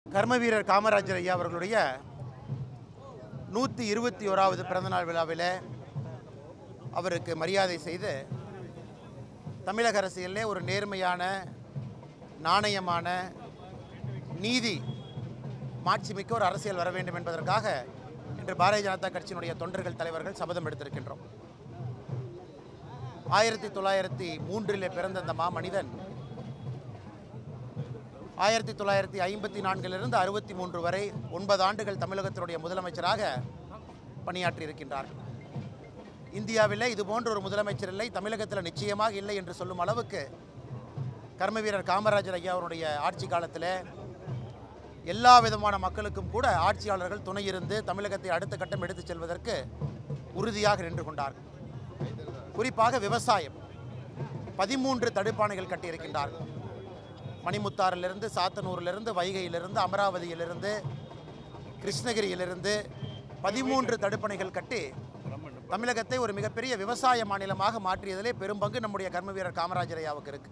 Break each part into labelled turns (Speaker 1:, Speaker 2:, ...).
Speaker 1: கர்ம வீரர் காமராஜர் ஐயா அவர்களுடைய நூற்றி இருபத்தி ஓராவது பிறந்தநாள் விழாவில் அவருக்கு மரியாதை செய்து தமிழக அரசியலிலே ஒரு நேர்மையான நாணயமான நீதி மாட்சிமிக்க ஒரு அரசியல் வர வேண்டும் என்பதற்காக இன்று பாரதிய ஜனதா கட்சியினுடைய தொண்டர்கள் தலைவர்கள் சபதம் எடுத்திருக்கின்றோம் ஆயிரத்தி தொள்ளாயிரத்தி மூன்றிலே பிறந்த அந்த மாமனிதன் ஆயிரத்தி தொள்ளாயிரத்தி ஐம்பத்தி நான்கிலிருந்து அறுபத்தி மூன்று வரை ஒன்பது ஆண்டுகள் தமிழகத்தினுடைய முதலமைச்சராக பணியாற்றி இருக்கின்றார்கள் இந்தியாவிலே இது போன்ற ஒரு முதலமைச்சர் இல்லை தமிழகத்தில் நிச்சயமாக இல்லை என்று சொல்லும் அளவுக்கு கர்ம வீரர் காமராஜர் ஐயா அவருடைய ஆட்சி காலத்தில் எல்லா விதமான மக்களுக்கும் கூட ஆட்சியாளர்கள் துணை இருந்து தமிழகத்தை அடுத்த கட்டம் எடுத்துச் செல்வதற்கு உறுதியாக நின்று கொண்டார்கள் குறிப்பாக விவசாயம் பதிமூன்று தடுப்பாணைகள் கட்டியிருக்கின்றார்கள் மணிமுத்தாறிலிருந்து சாத்தனூரிலிருந்து வைகையிலிருந்து அமராவதியிலிருந்து கிருஷ்ணகிரியிலிருந்து பதிமூன்று தடுப்பணைகள் கட்டி தமிழகத்தை ஒரு மிகப்பெரிய விவசாய மாநிலமாக மாற்றியதிலே பெரும்பங்கு நம்முடைய கர்ம வீரர் காமராஜர் ஐயாவுக்கு இருக்கு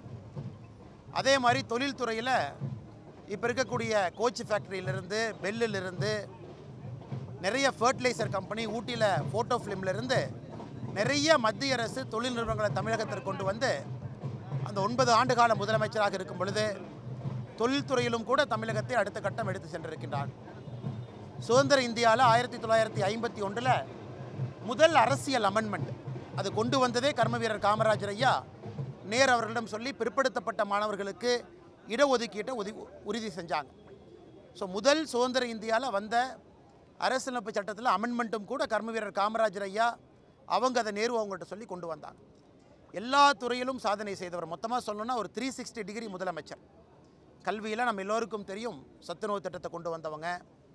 Speaker 1: அதே மாதிரி தொழில்துறையில் இப்போ இருக்கக்கூடிய கோச் ஃபேக்ட்ரியிலிருந்து பெல்லிலிருந்து நிறைய ஃபர்டிலைசர் கம்பெனி ஊட்டியில் ஃபோட்டோ ஃபிலிம்லேருந்து நிறைய மத்திய அரசு தொழில் நிறுவனங்களை தமிழகத்திற்கு கொண்டு வந்து அந்த ஒன்பது ஆண்டு கால முதலமைச்சராக இருக்கும் பொழுது தொழில்துறையிலும் கூட தமிழகத்தை அடுத்த கட்டம் எடுத்து சென்றிருக்கின்றார் சுதந்திர இந்தியாவில் ஆயிரத்தி தொள்ளாயிரத்தி ஐம்பத்தி ஒன்றில் முதல் அரசியல் அமெண்ட்மெண்ட் அது கொண்டு வந்ததே கர்ம வீரர் காமராஜர் ஐயா நேர் அவர்களிடம் சொல்லி பிற்படுத்தப்பட்ட மாணவர்களுக்கு இடஒதுக்கீட்டை ஒதி உறுதி செஞ்சாங்க ஸோ முதல் சுதந்திர இந்தியாவில் வந்த அரசியலமைப்பு சட்டத்தில் அமெண்ட்மெண்ட்டும் கூட கர்ம வீரர் காமராஜர் ஐயா அவங்க அதை நேரு அவங்கள்ட்ட சொல்லி கொண்டு வந்தாங்க எல்லா துறையிலும் சாதனை செய்தவர் மொத்தமாக சொல்லணும்னா ஒரு த்ரீ சிக்ஸ்டி டிகிரி முதலமைச்சர் கல்வியில் நம்ம எல்லோருக்கும் தெரியும் சத்துணவு திட்டத்தை கொண்டு வந்தவங்க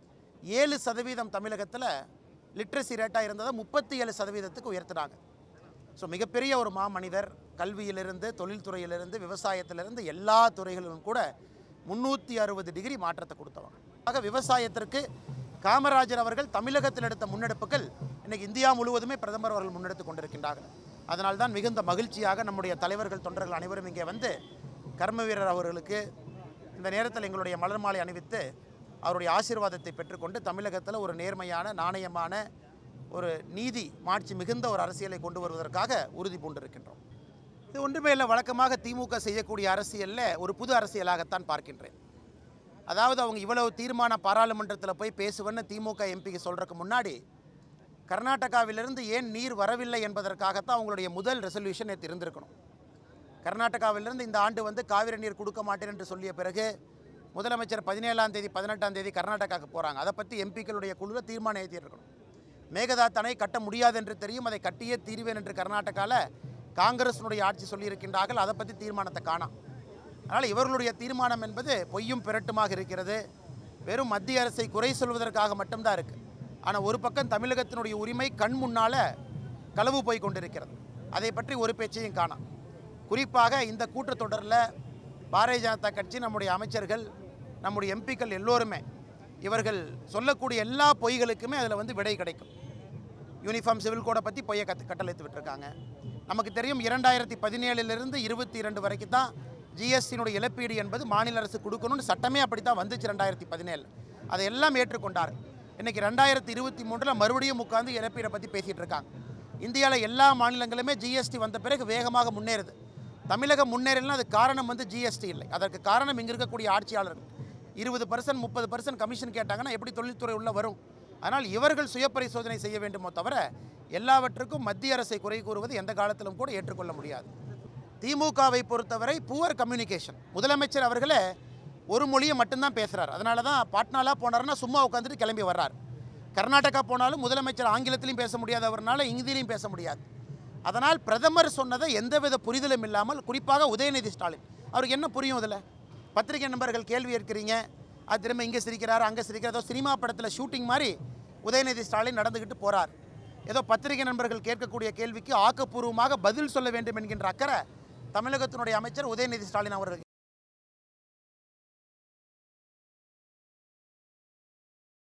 Speaker 1: ஏழு சதவீதம் தமிழகத்தில் லிட்ரஸி ரேட்டாக இருந்ததை முப்பத்தி ஏழு சதவீதத்துக்கு உயர்த்தினாங்க ஸோ மிகப்பெரிய ஒரு மாமனிதர் கல்வியிலிருந்து தொழில்துறையிலிருந்து விவசாயத்திலிருந்து எல்லா துறைகளிலும் கூட முந்நூற்றி அறுபது டிகிரி மாற்றத்தை கொடுத்தவங்க ஆக விவசாயத்திற்கு காமராஜர் அவர்கள் தமிழகத்தில் எடுத்த முன்னெடுப்புகள் இன்னைக்கு இந்தியா முழுவதுமே பிரதமர் அவர்கள் முன்னெடுத்து கொண்டிருக்கின்றார்கள் அதனால்தான் மிகுந்த மகிழ்ச்சியாக நம்முடைய தலைவர்கள் தொண்டர்கள் அனைவரும் இங்கே வந்து கர்ம வீரர் அவர்களுக்கு இந்த நேரத்தில் எங்களுடைய மலர் மாலை அணிவித்து அவருடைய ஆசீர்வாதத்தை பெற்றுக்கொண்டு தமிழகத்தில் ஒரு நேர்மையான நாணயமான ஒரு நீதி மாட்சி மிகுந்த ஒரு அரசியலை கொண்டு வருவதற்காக உறுதி பூண்டிருக்கின்றோம் இது ஒன்றுமே இல்லை வழக்கமாக திமுக செய்யக்கூடிய அரசியலில் ஒரு புது அரசியலாகத்தான் பார்க்கின்றேன் அதாவது அவங்க இவ்வளவு தீர்மான பாராளுமன்றத்தில் போய் பேசுவேன்னு திமுக எம்பிக்கு சொல்கிறதுக்கு முன்னாடி கர்நாடகாவிலிருந்து ஏன் நீர் வரவில்லை என்பதற்காகத்தான் அவங்களுடைய முதல் ரெசல்யூஷன் நேற்று இருந்திருக்கணும் கர்நாடகாவிலிருந்து இந்த ஆண்டு வந்து காவிரி நீர் கொடுக்க மாட்டேன் என்று சொல்லிய பிறகு முதலமைச்சர் பதினேழாம் தேதி பதினெட்டாம் தேதி கர்நாடகாவுக்கு போகிறாங்க அதை பற்றி எம்பிக்களுடைய குழுவில் தீர்மானம் ஏற்றியிருக்கணும் மேகதாத் அணை கட்ட முடியாது என்று தெரியும் அதை கட்டியே தீர்வேன் என்று கர்நாடகாவில் காங்கிரஸினுடைய ஆட்சி சொல்லியிருக்கின்றார்கள் அதை பற்றி தீர்மானத்தை காணாம் அதனால் இவர்களுடைய தீர்மானம் என்பது பொய்யும் பிறட்டுமாக இருக்கிறது வெறும் மத்திய அரசை குறை சொல்வதற்காக மட்டும்தான் இருக்குது ஆனால் ஒரு பக்கம் தமிழகத்தினுடைய உரிமை கண் முன்னால் களவு போய் கொண்டிருக்கிறது அதை பற்றி ஒரு பேச்சையும் காணாம் குறிப்பாக இந்த கூட்டத்தொடரில் பாரதிய ஜனதா கட்சி நம்முடைய அமைச்சர்கள் நம்முடைய எம்பிக்கள் எல்லோருமே இவர்கள் சொல்லக்கூடிய எல்லா பொய்களுக்குமே அதில் வந்து விடை கிடைக்கும் யூனிஃபார்ம் சிவில் கோடை பற்றி பொய்யை கத்து கட்டளைத்து விட்டுருக்காங்க நமக்கு தெரியும் இரண்டாயிரத்தி பதினேழுலேருந்து இருபத்தி இரண்டு வரைக்கும் தான் ஜிஎஸ்டியினுடைய இழப்பீடு என்பது மாநில அரசு கொடுக்கணும்னு சட்டமே அப்படி தான் வந்துச்சு ரெண்டாயிரத்தி பதினேழு அதை எல்லாம் ஏற்றுக்கொண்டார் இன்றைக்கி ரெண்டாயிரத்தி இருபத்தி மூன்றில் மறுபடியும் உட்காந்து இழப்பீடை பற்றி பேசிகிட்டு இருக்காங்க இந்தியாவில் எல்லா மாநிலங்களுமே ஜிஎஸ்டி வந்த பிறகு வேகமாக முன்னேறுது தமிழகம் முன்னேறலாம் அது காரணம் வந்து ஜிஎஸ்டி இல்லை அதற்கு காரணம் இங்கே இருக்கக்கூடிய ஆட்சியாளர்கள் இருபது பர்சன்ட் முப்பது பர்சன்ட் கமிஷன் கேட்டாங்கன்னா எப்படி தொழில்துறை உள்ள வரும் அதனால் இவர்கள் சுய பரிசோதனை செய்ய வேண்டுமோ தவிர எல்லாவற்றுக்கும் மத்திய அரசை குறை கூறுவது எந்த காலத்திலும் கூட ஏற்றுக்கொள்ள முடியாது திமுகவை பொறுத்தவரை புவர் கம்யூனிகேஷன் முதலமைச்சர் அவர்களே ஒரு மொழியை மட்டும்தான் பேசுகிறார் அதனால தான் பாட்னாலா போனார்னா சும்மா உட்காந்துட்டு கிளம்பி வர்றார் கர்நாடகா போனாலும் முதலமைச்சர் ஆங்கிலத்திலையும் பேச முடியாதவர்னால இந்தியிலையும் பேச முடியாது அதனால் பிரதமர் சொன்னதை எந்தவித புரிதலும் இல்லாமல் குறிப்பாக உதயநிதி ஸ்டாலின் அவருக்கு என்ன புரியும் இதில் பத்திரிகை நண்பர்கள் கேள்வி கேட்குறீங்க அது திரும்ப இங்கே சிரிக்கிறார் அங்கே சிரிக்கிறார் ஏதோ சினிமா படத்தில் ஷூட்டிங் மாதிரி உதயநிதி ஸ்டாலின் நடந்துக்கிட்டு போகிறார் ஏதோ பத்திரிகை நண்பர்கள் கேட்கக்கூடிய கேள்விக்கு ஆக்கப்பூர்வமாக பதில் சொல்ல வேண்டும் என்கின்ற அக்கறை தமிழகத்தினுடைய அமைச்சர் உதயநிதி ஸ்டாலின் அவர்கள்